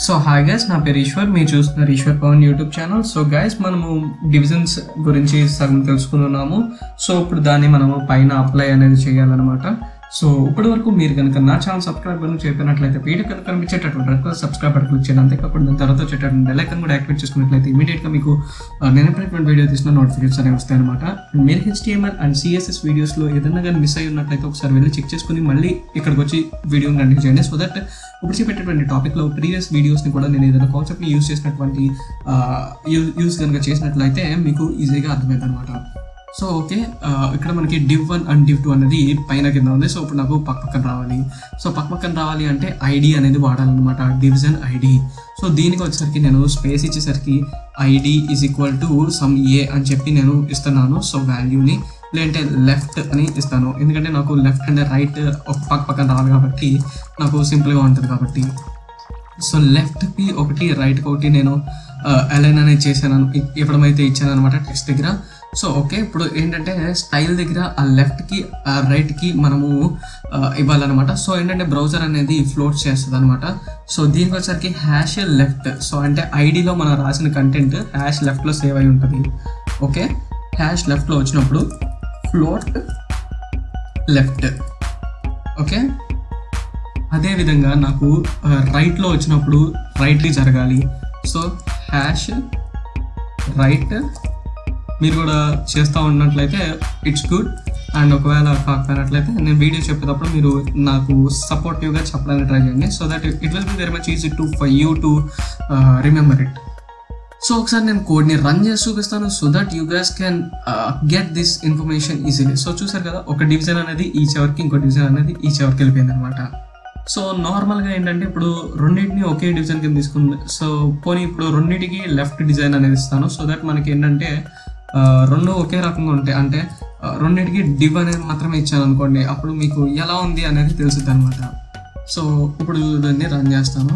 So hi guys నా పేరు ఈశ్వర్ మీరు చూస్తున్నారు Eshwar Pawan YouTube channel so guys మనము డివిజన్స్ గురించి సగం తెలుసుకున్నాము సో ఇప్పుడు దాన్ని మనము పైన అప్లై అనేది చేయాలన్నమాట సో ఇప్పటి వరకు మీరు కనుక నా ఛానల్ సబ్స్క్రైబ్ కనుక చెప్పినట్లయితే వీడియో కనుక కనిపించేటటువంటి రెడ్ సబ్స్క్రైబ్ బటన్ క్లిక్ చేయండి అంతేకాకుండా దాని తర్వాత వచ్చేటటువంటి బెల్ ఐకన్ కూడా యాక్టివేట్ చేసుకున్నట్లయితే ఇమీడియట్గా మీకు ఆ, నేను ఎప్పుడైతే వీడియో తీసిన నోటిఫికేషన్స్ అనేవి వస్తాయి అనమాట మీరు హెచ్టిఎంఎల్ అండ్ సిఎస్ఎస్ వీడియోస్లో ఏదైనా కానీ మిస్ అయి ఉన్నట్లయితే ఒకసారి వెళ్ళి చెక్ చేసుకుని మళ్ళీ ఇక్కడికి వచ్చి వీడియోని కంటిన్యూ చేయండి సో దట్ ఇప్పుడు చెప్పేటటువంటి టాపిక్లో ప్రీవియస్ వీడియోస్ని కూడా నేను ఏదైనా కాన్సెప్ట్ని యూస్ చేసినటువంటి యూస్ కనుక చేసినట్లయితే మీకు ఈజీగా అర్థమైంది అనమాట సో ఓకే ఇక్కడ మనకి div one and div two అనేది పైన కింద ఉంది సో ఇప్పుడు నాకు పక్క పక్కన రావాలి సో పక్క పక్కన రావాలి అంటే ఐడి అనేది వాడాలన్నమాట డివిజన్ ఐడి సో దీనికి వచ్చేసరికి నేను స్పేస్ ఇచ్చేసరికి ID is equal to some A అని చెప్పి నేను ఇస్తున్నాను సో వాల్యూని లేదంటే లెఫ్ట్ అని ఇస్తాను ఎందుకంటే నాకు లెఫ్ట్ అండ్ రైట్ ఒక పక్క పక్కన రావాలి కాబట్టి నాకు సింపుల్గా ఉంటుంది కాబట్టి సో లెఫ్ట్కి ఒకటి రైట్కి ఒకటి నేను అలైన్ అనేది చేశాను ఇ- ఇవ్వడమైతే ఇచ్చాను అనమాట టెక్స్ట్ దగ్గర సో ఓకే ఇప్పుడు ఏంటంటే స్టైల్ దగ్గర ఆ లెఫ్ట్కి ఆ రైట్కి మనము ఆ, ఇవ్వాలన్నమాట సో ఏంటంటే బ్రౌజర్ అనేది ఫ్లోట్ చేస్తుంది అనమాట సో దీనికి వచ్చరికి హ్యాష్ లెఫ్ట్ సో అంటే ఐడిలో మనం రాసిన కంటెంట్ హ్యాష్ లెఫ్ట్లో సేవ్ అయి ఉంటుంది ఓకే హ్యాష్ లెఫ్ట్లో వచ్చినప్పుడు ఫ్లోట్ లెఫ్ట్ ఓకే అదేవిధంగా నాకు రైట్లో వచ్చినప్పుడు రైట్కి జరగాలి సో హ్యాష్ రైట్ మీరు కూడా చేస్తూ ఉన్నట్లయితే ఇట్స్ గుడ్ అండ్ ఒకవేళ కాకపోయినట్లయితే నేను వీడియో చెప్పేటప్పుడు మీరు నాకు సపోర్టివ్గా చెప్పడానికి ట్రై చేయండి so that it will be very much easy to for you to remember it so ఒకసారి నేను కోడ్ని రన్ చేసి చూపిస్తాను so that you guys can get this information easily so చూసారు కదా ఒక డివిజన్ అనేది ఈ చివరికి ఇంకో డివిజన్ అనేది ఈ చివరికి వెళ్ళిపోయింది అనమాట సో నార్మల్గా ఏంటంటే ఇప్పుడు రెండింటిని ఒకే డివిజన్ కింద తీసుకుంది సో పోనీ ఇప్పుడు రెండింటికి లెఫ్ట్ డిజైన్ అనేది ఇస్తాను సో దట్ మనకి ఏంటంటే ఆ, రెండు ఒకే రకంగా ఉంటాయి అంటే ఆ, రెండింటికి డివ్ అనేది మాత్రమే ఇచ్చాను అనుకోండి అప్పుడు మీకు ఎలా ఉంది అనేది తెలుస్తుంది అనమాట సో ఇప్పుడు దాన్ని రన్ చేస్తాను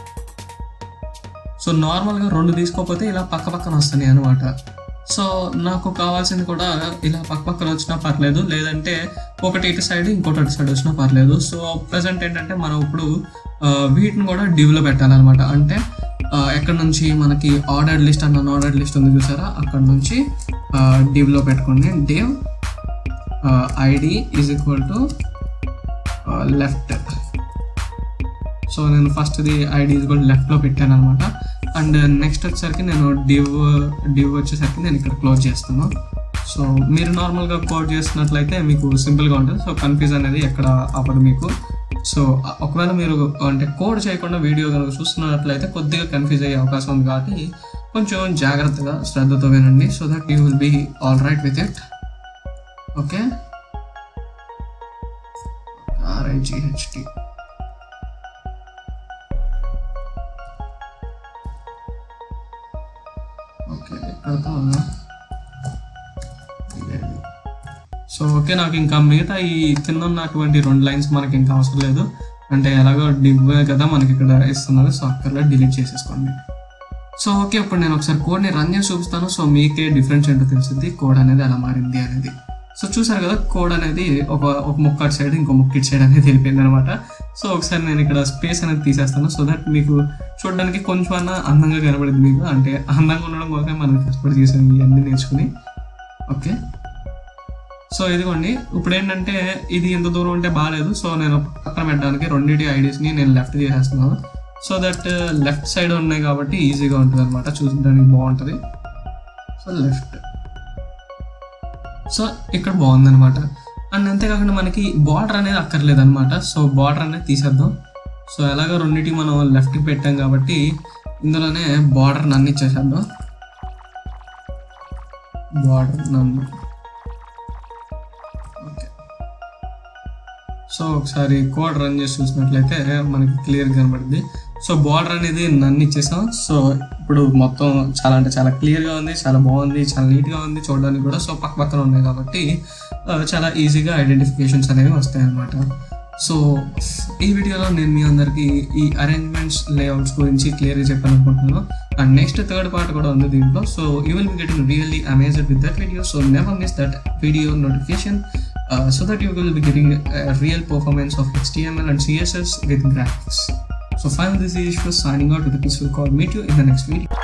సో నార్మల్గా రెండు తీసుకోకపోతే ఇలా పక్క పక్కన వస్తున్నాయి అనమాట సో నాకు కావాల్సింది కూడా ఇలా పక్క పక్కన వచ్చినా పర్లేదు లేదంటే ఒకటి ఇటు సైడ్ ఇంకోటి అటు సైడ్ వచ్చినా పర్లేదు సో ప్రజెంట్ ఏంటంటే మనం ఇప్పుడు ఆ, వీటిని కూడా డివ్లో పెట్టాలన్నమాట అంటే ఆ, ఎక్కడ నుంచి మనకి ఆర్డర్ లిస్ట్ అన్న ఆర్డర్ లిస్ట్ ఉంది చూసారా అక్కడ నుంచి డివ్లో పెట్టుకోండి div ID is equal to left so నేను ఫస్ట్ది ఐడి కూడా లెఫ్ట్లో పెట్టాను అనమాట అండ్ నెక్స్ట్ వచ్చేసరికి నేను డివ్ డివ్ వచ్చేసరికి నేను ఇక్కడ క్లోజ్ చేస్తాను సో మీరు నార్మల్గా కోడ్ చేస్తున్నట్లయితే మీకు సింపుల్గా ఉంటుంది సో కన్ఫ్యూజ్ అనేది ఎక్కడ అవ్వదు మీకు సో ఒకవేళ మీరు అంటే కోడ్ చేయకుండా వీడియో కనుక చూస్తున్నట్లయితే కొద్దిగా కన్ఫ్యూజ్ అయ్యే అవకాశం ఉంది కాబట్టి కొంచెం జాగ్రత్తగా శ్రద్ధతో వినండి so that you will be all right with it okay R I G H T okay ఇక్కడతో సో ఓకే నాకు ఇంకా మిగతా ఈ కింద ఉన్నటువంటి రెండు లైన్స్ మనకి ఇంకా అవసరం లేదు అంటే ఎలాగో డివ్ కదా మనకి ఇక్కడ ఇస్తున్నారు సో అక్కడ డిలీట్ చేసేసుకోండి సో ఓకే ఇప్పుడు నేను ఒకసారి కోడ్ని రన్ చేసి చూపిస్తాను సో మీకే డిఫరెన్స్ ఏంటో తెలిసింది కోడ్ అనేది ఎలా మారింది అనేది సో చూసారు కదా కోడ్ అనేది ఒక ఒక ముక్క అటు సైడ్ ఇంకో ముక్క ఇటు సైడ్ అనేది వెళ్ళిపోయింది అనమాట సో ఒకసారి నేను ఇక్కడ స్పేస్ అనేది తీసేస్తాను సో దట్ మీకు చూడడానికి కొంచెం అన్నా అందంగా కనబడింది మీకు అంటే అందంగా ఉండడం కోసం మనం కష్టపడి చేసాం ఇవన్నీ నేర్చుకుని ఓకే సో ఇదిగోండి ఇప్పుడు ఏంటంటే ఇది ఎంత దూరం ఉంటే బాగాలేదు సో నేను పక్కన పెట్టడానికి రెండింటి ఐడీస్ని నేను లెఫ్ట్ చేసేస్తున్నాను సో దట్ లెఫ్ట్ సైడ్ ఉన్నాయి కాబట్టి ఈజీగా ఉంటుంది అనమాట చూడడానికి బాగుంటుంది సో లెఫ్ట్ సో ఇక్కడ బాగుందన్నమాట అండ్ అంతేకాకుండా మనకి బార్డర్ అనేది అక్కర్లేదు అనమాట సో బార్డర్ అనేది తీసేద్దాం సో ఎలాగో రెండింటి మనం లెఫ్ట్కి పెట్టాం కాబట్టి ఇందులోనే బార్డర్ నన్ను ఇచ్చేసేద్దాం బార్డర్ నన్ను ఓకే సో ఒకసారి కోడ్ రన్ చేసి చూసినట్లయితే మనకి క్లియర్ కనబడుద్ది సో బార్డర్ అనేది నన్ను ఇచ్చేసాం సో ఇప్పుడు మొత్తం చాలా అంటే చాలా క్లియర్గా ఉంది చాలా బాగుంది చాలా నీట్గా ఉంది చూడడానికి కూడా సో పక్క పక్కన ఉన్నాయి కాబట్టి ఆ, చాలా ఈజీగా ఐడెంటిఫికేషన్స్ అనేవి వస్తాయి అన్నమాట సో ఈ వీడియోలో నేను మీ అందరికీ ఈ అరేంజ్మెంట్స్ లేఅవుట్స్ గురించి క్లియర్గా చెప్పాను అనుకుంటున్నాను అండ్ నెక్స్ట్ థర్డ్ పార్ట్ కూడా ఉంది దీంట్లో so you will be getting really amazed with that video so never miss that video notification uh, so that you will be getting a real performance of HTML and CSS with graphics. So final this Eshwar signing out with a peaceful call meet you in the next video